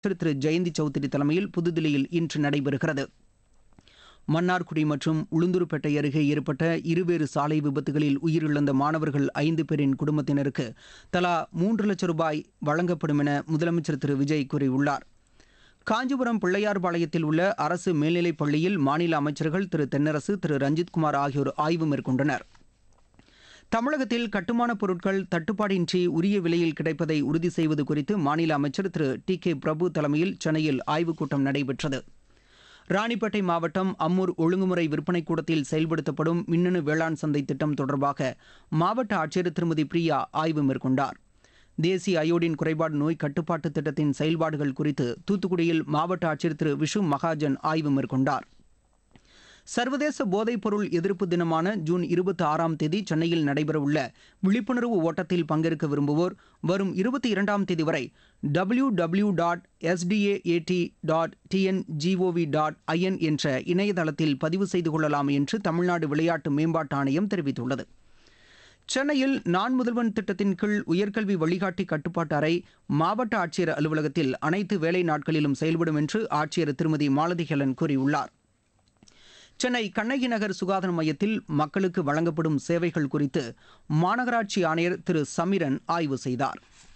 திரு ஜெயந்தி சௌத்ரி தலைமையில் புதுதில்லியில் இன்று நடைபெறுகிறது மன்னார்குடி மற்றும் உளுந்தூர்பேட்டை அருகே ஏற்பட்ட இருவேறு சாலை விபத்துகளில் உயிரிழந்த மாணவர்கள் ஐந்து பேரின் குடும்பத்தினருக்கு தலா மூன்று லட்சம் ரூபாய் வழங்கப்படும் என முதலமைச்சர் திரு விஜய் கூறியுள்ளார் காஞ்சிபுரம் பிள்ளையார்பாளையத்தில் உள்ள அரசு மேல்நிலைப் பள்ளியில் மாநில அமைச்சர்கள் திரு தென்னரசு திரு ரஞ்சித்குமார் ஆகியோர் ஆய்வு மேற்கொண்டனர் தமிழகத்தில் கட்டுமானப் பொருட்கள் தட்டுப்பாடின்றி உரிய விலையில் கிடைப்பதை உறுதி செய்வது குறித்து மாநில அமைச்சர் திரு டி கே பிரபு தலைமையில் சென்னையில் ஆய்வுக் கூட்டம் நடைபெற்றது ராணிப்பேட்டை மாவட்டம் அம்மூர் ஒழுங்குமுறை விற்பனை கூடத்தில் செயல்படுத்தப்படும் மின்னணு வேளாண் சந்தை திட்டம் தொடர்பாக மாவட்ட ஆட்சியர் திருமதி பிரியா ஆய்வு மேற்கொண்டார் தேசிய அயோடின் குறைபாடு நோய் கட்டுப்பாட்டு திட்டத்தின் செயல்பாடுகள் குறித்து தூத்துக்குடியில் மாவட்ட ஆட்சியர் திரு விஷு மகாஜன் ஆய்வு மேற்கொண்டார் சர்வதேச போதைப்பொருள் எதிர்ப்பு தினமான ஜூன் இருபத்தி ஆறாம் தேதி சென்னையில் நடைபெறவுள்ள விழிப்புணர்வு ஓட்டத்தில் பங்கேற்க விரும்புவோர் வரும் இருபத்தி இரண்டாம் தேதி வரை W W dot STAAT dot TNGOV dot IN என்ற இணையதளத்தில் பதிவு செய்து கொள்ளலாம் என்று தமிழ்நாடு விளையாட்டு மேம்பாட்டு ஆணையம் தெரிவித்துள்ளது சென்னையில் நான் முதல்வன் திட்டத்தின் கீழ் உயர்கல்வி வழிகாட்டி கட்டுப்பாட்டு அறை மாவட்ட ஆட்சியர் அலுவலகத்தில் அனைத்து வேலை நாட்களிலும் செயல்படும் என்று ஆட்சியர் திருமதி மாலதி ஹெலன் கூறியுள்ளார் சென்னை கண்ணகி நகர் சுகாதார மையத்தில் மக்களுக்கு வழங்கப்படும் சேவைகள் குறித்து மாநகராட்சி ஆணையர் திரு சமிரன் ஆய்வு செய்தார்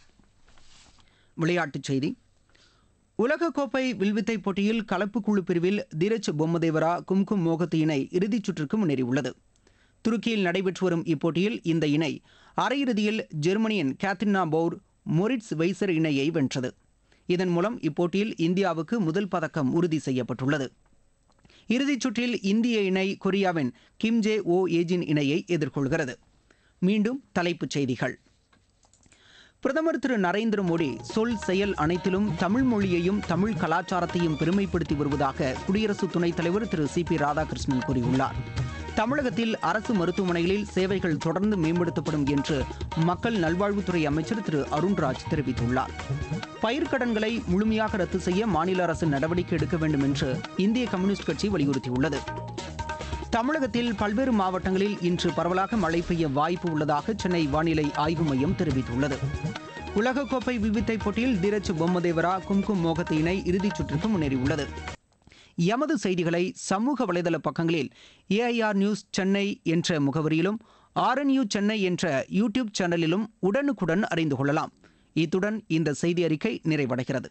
விளையாட்டுச் செய்தி உலகக்கோப்பை வில்வித்தை போட்டியில் கலப்பு குழு பிரிவில் தீரஜ் பொம்மதேவரா கும்கும் மோகத் இணை இறுதிச் சுற்றுக்கு முன்னேறியுள்ளது துருக்கியில் நடைபெற்று வரும் இப்போட்டியில் இந்த இணை அரையிறுதியில் ஜெர்மனியின் கேத்ரினா பவுர் மொரிட்ஸ் வைசர் இணையை வென்றது இதன் மூலம் இப்போட்டியில் இந்தியாவுக்கு முதல் பதக்கம் உறுதி செய்யப்பட்டுள்ளது இறுதிச் சுற்றில் இந்திய இணை கொரியாவின் கிம் ஜே ஓ ஏஜின் இணையை எதிர்கொள்கிறது மீண்டும் தலைப்புச் செய்திகள் பிரதமர் திரு நரேந்திர மோடி சொல் செயல் அனைத்திலும் தமிழ் மொழியையும் தமிழ் கலாச்சாரத்தையும் பெருமைப்படுத்தி வருவதாக குடியரசு துணைத் தலைவர் திரு சி பி ராதாகிருஷ்ணன் கூறியுள்ளார் தமிழகத்தில் அரசு மருத்துவமனைகளில் சேவைகள் தொடர்ந்து மேம்படுத்தப்படும் என்று மக்கள் நல்வாழ்வுத்துறை அமைச்சர் திரு அருண்ராஜ் தெரிவித்துள்ளார் பயிர்க்கடன்களை முழுமையாக ரத்து செய்ய மாநில அரசு நடவடிக்கை எடுக்க வேண்டும் என்று இந்திய கம்யூனிஸ்ட் கட்சி வலியுறுத்தியுள்ளது தமிழகத்தில் பல்வேறு மாவட்டங்களில் இன்று பரவலாக மழை பெய்ய வாய்ப்பு உள்ளதாக சென்னை வானிலை ஆய்வு மையம் தெரிவித்துள்ளது உலகக்கோப்பை விவித்தை போட்டியில் தீரஜ் பொம்மதேவரா கும்கும் மோகத் இணை இறுதிச் சுற்றுக்கு முன்னேறியுள்ளது எமது செய்திகளை சமூக வலைதள பக்கங்களில் ஏஐஆர் நியூஸ் சென்னை என்ற முகவரியிலும் ஆர்என்யூ சென்னை என்ற யூடியூப் சேனலிலும் உடனுக்குடன் அறிந்து கொள்ளலாம் இத்துடன் இந்த செய்தி அறிக்கை நிறைவடைகிறது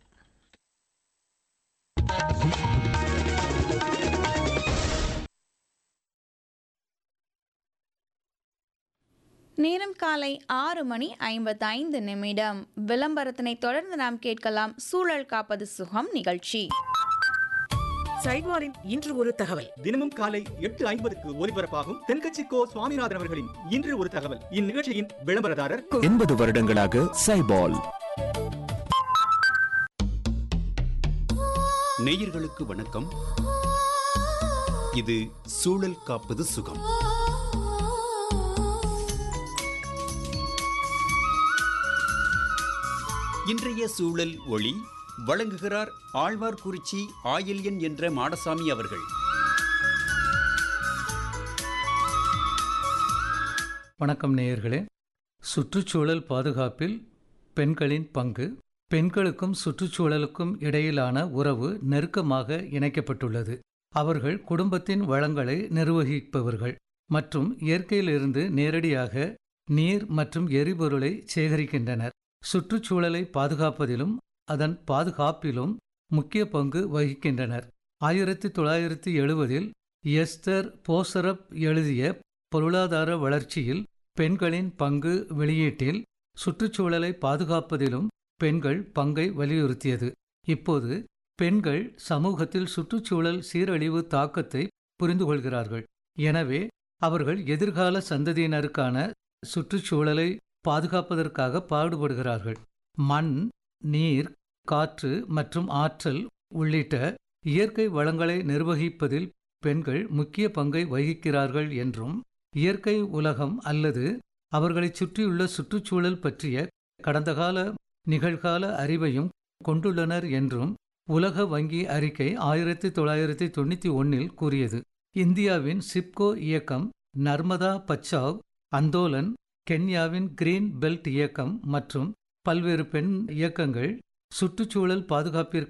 நேரம் காலை ஆறு மணி ஐம்பத்தைந்து நிமிடம் விளம்பரத்தினை தொடர்ந்து நாம் கேட்கலாம் சூழல் காப்பது சுகம் நிகழ்ச்சி சைவாரின் இன்று ஒரு தகவல் தினமும் காலை எட்டு ஐம்பதுக்கு ஒலிபரப்பாகும் தென்கட்சி கோ சுவாமிநாதன் அவர்களின் இன்று ஒரு தகவல் இந்நிகழ்ச்சியின் விளம்பரதாரர் எண்பது வருடங்களாக சைபால் நேயர்களுக்கு வணக்கம் இது சூழல் காப்பது சுகம் இன்றைய சூழல் ஒளி வழங்குகிறார் ஆழ்வார்குறிச்சி ஆயில்யன் என்ற மாடசாமி அவர்கள் வணக்கம் நேயர்களே சுற்றுச்சூழல் பாதுகாப்பில் பெண்களின் பங்கு பெண்களுக்கும் சுற்றுச்சூழலுக்கும் இடையிலான உறவு நெருக்கமாக இணைக்கப்பட்டுள்ளது அவர்கள் குடும்பத்தின் வளங்களை நிர்வகிப்பவர்கள் மற்றும் இயற்கையிலிருந்து நேரடியாக நீர் மற்றும் எரிபொருளை சேகரிக்கின்றனர் சுற்றுச்சூழலை பாதுகாப்பதிலும் அதன் பாதுகாப்பிலும் முக்கிய பங்கு வகிக்கின்றனர் ஆயிரத்தி தொள்ளாயிரத்தி எழுபதில் எஸ்தர் போசரப் எழுதிய பொருளாதார வளர்ச்சியில் பெண்களின் பங்கு வெளியீட்டில் சுற்றுச்சூழலை பாதுகாப்பதிலும் பெண்கள் பங்கை வலியுறுத்தியது இப்போது பெண்கள் சமூகத்தில் சுற்றுச்சூழல் சீரழிவு தாக்கத்தை புரிந்து கொள்கிறார்கள் எனவே அவர்கள் எதிர்கால சந்ததியினருக்கான சுற்றுச்சூழலை பாதுகாப்பதற்காக பாடுபடுகிறார்கள் மண் நீர் காற்று மற்றும் ஆற்றல் உள்ளிட்ட இயற்கை வளங்களை நிர்வகிப்பதில் பெண்கள் முக்கிய பங்கை வகிக்கிறார்கள் என்றும் இயற்கை உலகம் அல்லது அவர்களைச் சுற்றியுள்ள சுற்றுச்சூழல் பற்றிய கடந்த கால நிகழ்கால அறிவையும் கொண்டுள்ளனர் என்றும் உலக வங்கி அறிக்கை ஆயிரத்தி தொள்ளாயிரத்தி தொண்ணூற்றி ஒன்னில் கூறியது இந்தியாவின் சிப்கோ இயக்கம் நர்மதா பச்சாவ் அந்தோலன் கென்யாவின் கிரீன் பெல்ட் இயக்கம் மற்றும் பல்வேறு பெண் இயக்கங்கள் சுற்றுச்சூழல் பாதுகாப்பிற்கு